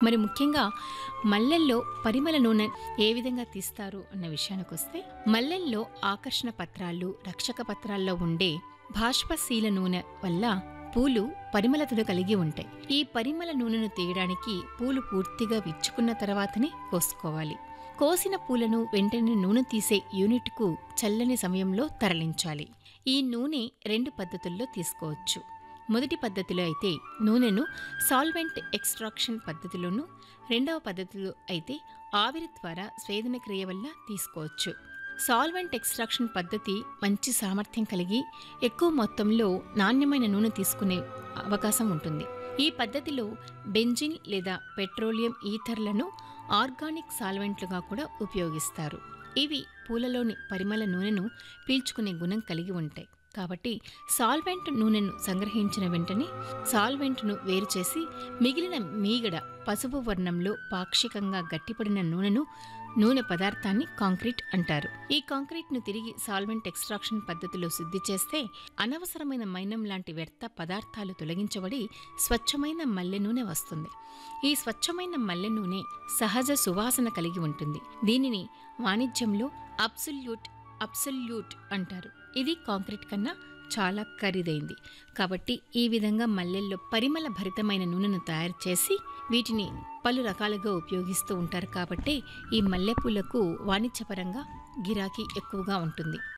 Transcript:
మరి ముఖ్యంగా మల్లెల్లో పరిమళ నూనె ఏ విధంగా తీస్తారు అన్న విషయానికి వస్తే మల్లెల్లో ఆకర్షణ పత్రాలు రక్షక పత్రాల్లో ఉండే బాష్పశీల నూనె వల్ల పూలు పరిమళతను కలిగి ఉంటాయి ఈ పరిమళ నూనెను తీయడానికి పూలు పూర్తిగా విచ్చుకున్న తర్వాతనే కోసుకోవాలి కోసిన పూలను వెంటనే నూనె తీసే యూనిట్కు చల్లని సమయంలో తరలించాలి ఈ నూనె రెండు పద్ధతుల్లో తీసుకోవచ్చు మొదటి పద్ధతిలో అయితే నూనెను సాల్వెంట్ ఎక్స్ట్రాక్షన్ పద్ధతిలోను రెండవ పద్ధతిలో అయితే ఆవిరి ద్వారా స్వేదన క్రియ వల్ల తీసుకోవచ్చు సాల్వెంట్ ఎక్స్ట్రాక్షన్ పద్ధతి మంచి సామర్థ్యం కలిగి ఎక్కువ మొత్తంలో నాణ్యమైన నూనె తీసుకునే అవకాశం ఉంటుంది ఈ పద్ధతిలో బెంజిన్ లేదా పెట్రోలియం ఈథర్లను ఆర్గానిక్ సాల్వెంట్లుగా కూడా ఉపయోగిస్తారు ఇవి పూలలోని పరిమళ నూనెను పీల్చుకునే గుణం కలిగి ఉంటాయి కాబట్టి సాల్వెంట్ నూనెను సంగ్రహించిన వెంటనే సాల్వెంట్ను వేరు చేసి మిగిలిన మీగడ పసుపు వర్ణంలో పాక్షికంగా గట్టిపడిన నూనెను నూనె పదార్థాన్ని కాంక్రీట్ అంటారు ఈ కాంక్రీట్ను తిరిగి సాల్వెంట్ ఎక్స్ట్రాక్షన్ పద్ధతిలో శుద్ధి చేస్తే అనవసరమైన మైనం లాంటి వ్యర్థ పదార్థాలు తొలగించబడి స్వచ్ఛమైన మల్లె నూనె వస్తుంది ఈ స్వచ్ఛమైన మల్లె నూనె సహజ సువాసన కలిగి ఉంటుంది దీనిని వాణిజ్యంలో అబ్సల్యూట్ అబ్సల్యూట్ అంటారు ఇది కాంక్రీట్ కన్నా చాలా ఖరీదైంది కాబట్టి ఈ విధంగా మల్లెల్లో పరిమళ భరితమైన నూనెను తయారు చేసి వీటిని పలు రకాలుగా ఉపయోగిస్తూ ఉంటారు కాబట్టి ఈ మల్లెపూలకు వాణిజ్యపరంగా గిరాకీ ఎక్కువగా ఉంటుంది